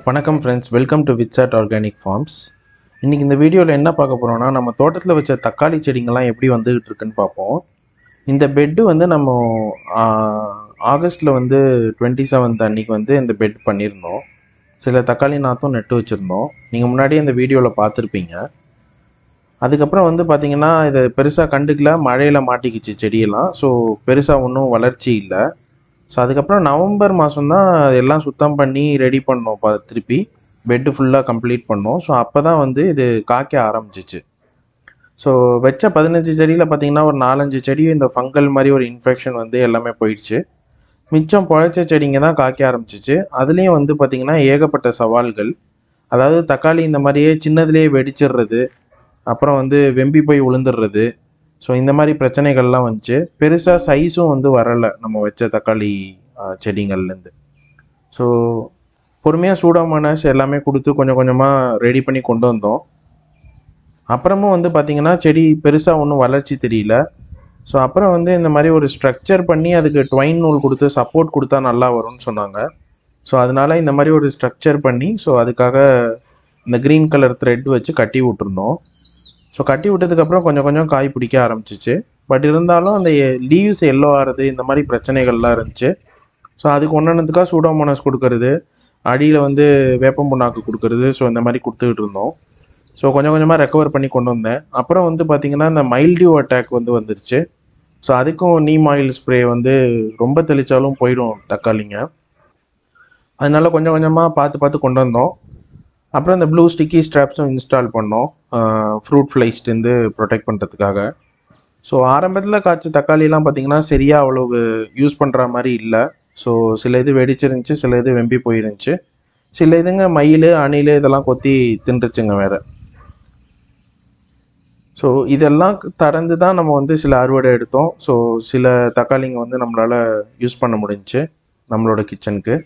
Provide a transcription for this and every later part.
வணக்கம் friends welcome to விட்சாட் organic farms இன்றைக்கி இந்த வீடியோவில் என்ன பார்க்க போகிறோம்னா நம்ம தோட்டத்தில் வச்ச தக்காளி செடிங்கெல்லாம் எப்படி வந்துகிட்டு இருக்குன்னு பார்ப்போம் இந்த பெட்டு வந்து நம்ம ஆகஸ்ட்டில் வந்து டுவெண்ட்டி செவன்த் அன்னைக்கு வந்து இந்த பெட் பண்ணியிருந்தோம் சில தக்காளி நாற்றும் நட்டு வச்சுருந்தோம் நீங்கள் முன்னாடியே இந்த வீடியோவில் பார்த்துருப்பீங்க அதுக்கப்புறம் வந்து பார்த்திங்கன்னா இதை பெருசாக கண்டுக்கல மழையில் மாட்டிக்கிச்சு செடியெல்லாம் ஸோ பெருசாக ஒன்றும் வளர்ச்சி இல்லை ஸோ அதுக்கப்புறம் நவம்பர் மாதம் தான் எல்லாம் சுத்தம் பண்ணி ரெடி பண்ணோம் பா திருப்பி பெட்டு ஃபுல்லாக கம்ப்ளீட் பண்ணோம் ஸோ அப்போ தான் வந்து இது காய்க்க ஆரம்பிச்சிச்சு ஸோ வச்ச பதினஞ்சு செடியில் பார்த்தீங்கன்னா ஒரு நாலஞ்சு செடி இந்த ஃபங்கல் மாதிரி ஒரு இன்ஃபெக்ஷன் வந்து எல்லாமே போயிடுச்சு மிச்சம் பொழைச்ச செடிங்க தான் காய்க்க ஆரம்பிச்சிச்சு அதுலேயும் வந்து பார்த்திங்கன்னா ஏகப்பட்ட சவால்கள் அதாவது தக்காளி இந்த மாதிரியே சின்னதுலேயே வெடிச்சிடுறது அப்புறம் வந்து வெம்பி போய் விழுந்துடுறது ஸோ இந்த மாதிரி பிரச்சனைகள்லாம் வந்துச்சு பெருசாக சைஸும் வந்து வரலை நம்ம வச்ச தக்காளி ஆஹ், செடிங்கள்லேருந்து ஸோ பொறுமையாக சூடாமனஸ் எல்லாமே கொடுத்து கொஞ்சம் கொஞ்சமாக ரெடி பண்ணி கொண்டு வந்தோம் அப்புறமும் வந்து பார்த்திங்கன்னா செடி பெருசாக ஒன்றும் வளர்ச்சி தெரியல ஸோ அப்புறம் வந்து இந்த மாதிரி ஒரு ஸ்ட்ரக்சர் பண்ணி அதுக்கு ட்வைன் நூல் கொடுத்து சப்போர்ட் கொடுத்தா நல்லா வரும்னு சொன்னாங்க ஸோ அதனால இந்த மாதிரி ஒரு ஸ்ட்ரக்சர் பண்ணி ஸோ அதுக்காக இந்த க்ரீன் கலர் த்ரெட் வச்சு கட்டி விட்டுருந்தோம் ஸோ கட்டி விட்டதுக்கப்புறம் கொஞ்சம் கொஞ்சம் காய் பிடிக்க ஆரம்பிச்சிச்சு பட் இருந்தாலும் அந்த லீவ்ஸ் எல்லோ ஆகிறது இந்த மாதிரி பிரச்சனைகள்லாம் இருந்துச்சு ஸோ அதுக்கு ஒன்றுனதுக்காக சூடோமோனஸ் கொடுக்கறது அடியில் வந்து வேப்பம் புண்ணாக்கு கொடுக்கறது ஸோ இந்த மாதிரி கொடுத்துக்கிட்டு இருந்தோம் ஸோ கொஞ்சம் கொஞ்சமாக ரெக்கவர் பண்ணி கொண்டு வந்தேன் அப்புறம் வந்து பார்த்திங்கன்னா இந்த மைல்டியூ அட்டாக் வந்து வந்துருச்சு ஸோ அதுக்கும் நீம் ஆயில் ஸ்ப்ரே வந்து ரொம்ப தெளித்தாலும் போயிடும் தக்காளிங்க அதனால கொஞ்சம் கொஞ்சமாக பார்த்து பார்த்து கொண்டு வந்தோம் அப்புறம் இந்த ப்ளூ ஸ்டிக்கி ஸ்ட்ராப்ஸும் இன்ஸ்டால் பண்ணோம் ஃப்ரூட் ஃப்ளைஸ்லேருந்து ப்ரொடெக்ட் பண்ணுறதுக்காக ஸோ ஆரம்பத்தில் காய்ச்ச தக்காளிலாம் பார்த்தீங்கன்னா சரியாக அவ்வளவு யூஸ் பண்ணுற மாதிரி இல்லை ஸோ சில இது வெடிச்சிருந்துச்சு சில இது வெம்பி போயிருந்துச்சு சில இதுங்க மயில் அணில் இதெல்லாம் கொத்தி தின்றுச்சுங்க வேற ஸோ இதெல்லாம் கடந்து தான் நம்ம வந்து சில அறுவடை எடுத்தோம் ஸோ சில தக்காளிங்க வந்து நம்மளால் யூஸ் பண்ண முடிஞ்சுச்சு நம்மளோட கிச்சனுக்கு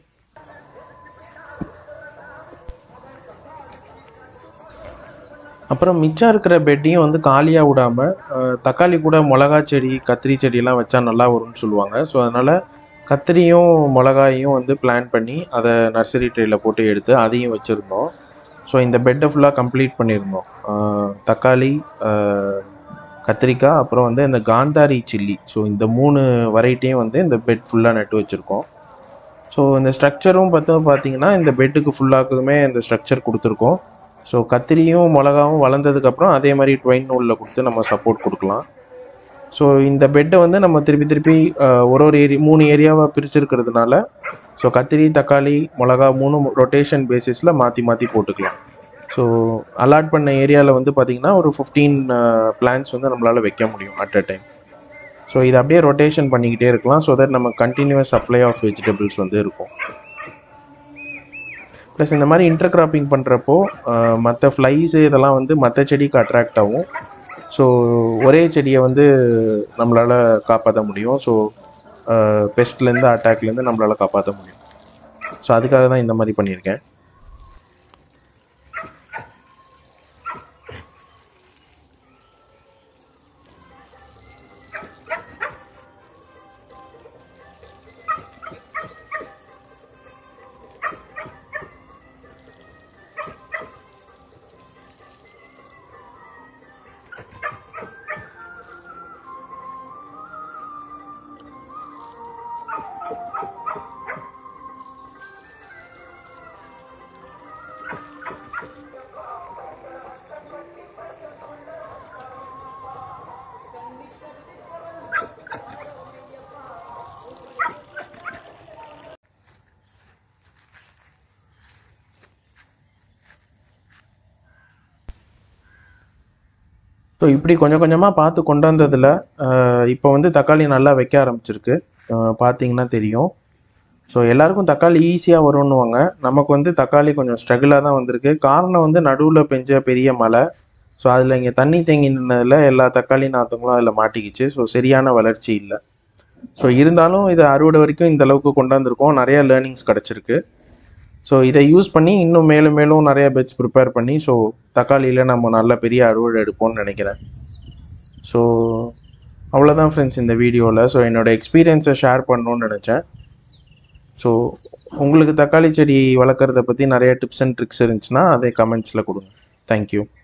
அப்புறம் மிச்சம் இருக்கிற பெட்டையும் வந்து காலியாக விடாமல் தக்காளி கூட மிளகா செடி கத்திரி செடியெல்லாம் வச்சா நல்லா வரும்னு சொல்லுவாங்க ஸோ அதனால் கத்திரியும் மிளகாயும் வந்து பிளான் பண்ணி அதை நர்சரி ட்ரேயில் போட்டு எடுத்து அதையும் வச்சுருந்தோம் ஸோ இந்த பெட்டை ஃபுல்லாக கம்ப்ளீட் பண்ணியிருந்தோம் அஹ், தக்காளி அஹ், கத்திரிக்காய் அப்புறம் வந்து இந்த காந்தாரி சில்லி ஸோ இந்த மூணு வெரைட்டியும் வந்து இந்த பெட் ஃபுல்லாக நட்டு வச்சுருக்கோம் ஸோ இந்த ஸ்ட்ரக்சரும் பார்த்து பார்த்தீங்கன்னா இந்த பெட்டுக்கு ஃபுல்லாக்குதுமே இந்த ஸ்ட்ரக்சர் கொடுத்துருக்கோம் ஸோ கத்திரியும் மிளகாவும் வளர்ந்ததுக்கப்புறம் அதே மாதிரி ட்வைன் நூலில் கொடுத்து நம்ம சப்போர்ட் கொடுக்கலாம் ஸோ இந்த பெட்டை வந்து நம்ம திருப்பி திருப்பி அஹ், ஒரு ஒரு ஏரி மூணு ஏரியாவாக பிரிச்சிருக்கிறதுனால ஸோ கத்திரி தக்காளி மிளகா மூணு ரொட்டேஷன் பேசிஸில் மாற்றி மாற்றி போட்டுக்கலாம் ஸோ அலாட் பண்ண ஏரியாவில் வந்து பார்த்திங்கன்னா ஒரு ஃபிஃப்டீன் பிளான்ஸ் வந்து நம்மளால் வைக்க முடியும் அட் அ டைம் ஸோ இதை அப்படியே ரொட்டேஷன் பண்ணிக்கிட்டே இருக்கலாம் ஸோ தட் நம்ம கண்டினியூஸ் சப்ளை ஆஃப் வெஜிடபிள்ஸ் வந்து இருக்கும் ப்ளஸ் இந்த மாதிரி இன்டர் கிராப்பிங் பண்ணுறப்போ மற்ற ஃப்ளைஸு இதெல்லாம் வந்து மற்ற செடிக்கு அட்ராக்ட் ஆகும் ஸோ ஒரே செடியை வந்து நம்மளால் காப்பாற்ற முடியும் ஸோ பெஸ்ட்லேருந்து அட்டாக்லேருந்து நம்மளால் காப்பாற்ற முடியும் ஸோ அதுக்காக தான் இந்த மாதிரி பண்ணியிருக்கேன் ஸோ இப்படி கொஞ்சம் கொஞ்சமாக பார்த்து கொண்டு வந்ததில் இப்போ வந்து தக்காளி நல்லா வைக்க ஆரம்பிச்சிருக்கு அஹ் பார்த்தீங்கன்னா தெரியும் ஸோ எல்லாருக்கும் தக்காளி ஈஸியாக வரும்னுவாங்க நமக்கு வந்து தக்காளி கொஞ்சம் ஸ்ட்ரகிளாக தான் வந்திருக்கு காரணம் வந்து நடுவில் பெஞ்ச பெரிய மழை ஸோ அதில் இங்கே தண்ணி தேங்கி நின்னதில் எல்லா தக்காளி நாற்றுங்களும் அதில் மாட்டிக்கிச்சு ஸோ சரியான வளர்ச்சி இல்லை ஸோ இருந்தாலும் இதை அறுவடை வரைக்கும் இந்த அளவுக்கு கொண்டாந்துருக்கோம் நிறைய லேர்னிங்ஸ் கிடச்சிருக்கு ஸோ இதை யூஸ் பண்ணி இன்னும் மேலும் மேலும் நிறைய பெட்ஸ் ப்ரிப்பேர் பண்ணி ஸோ தக்காளியில் நம்ம நல்ல பெரிய அறுவடை எடுப்போம்னு நினைக்கிறேன் ஸோ அவ்வளோதான் ஃப்ரெண்ட்ஸ் இந்த வீடியோவில் ஸோ என்னோட எக்ஸ்பீரியன்ஸை ஷேர் பண்ணணும்னு நினச்சேன் ஸோ உங்களுக்கு தக்காளி செடி வளர்க்குறத பற்றி நிறைய டிப்ஸ் அண்ட் ட்ரிக்ஸ் இருந்துச்சுன்னா அதை கமெண்ட்ஸில் கொடுங்க தேங்க்யூ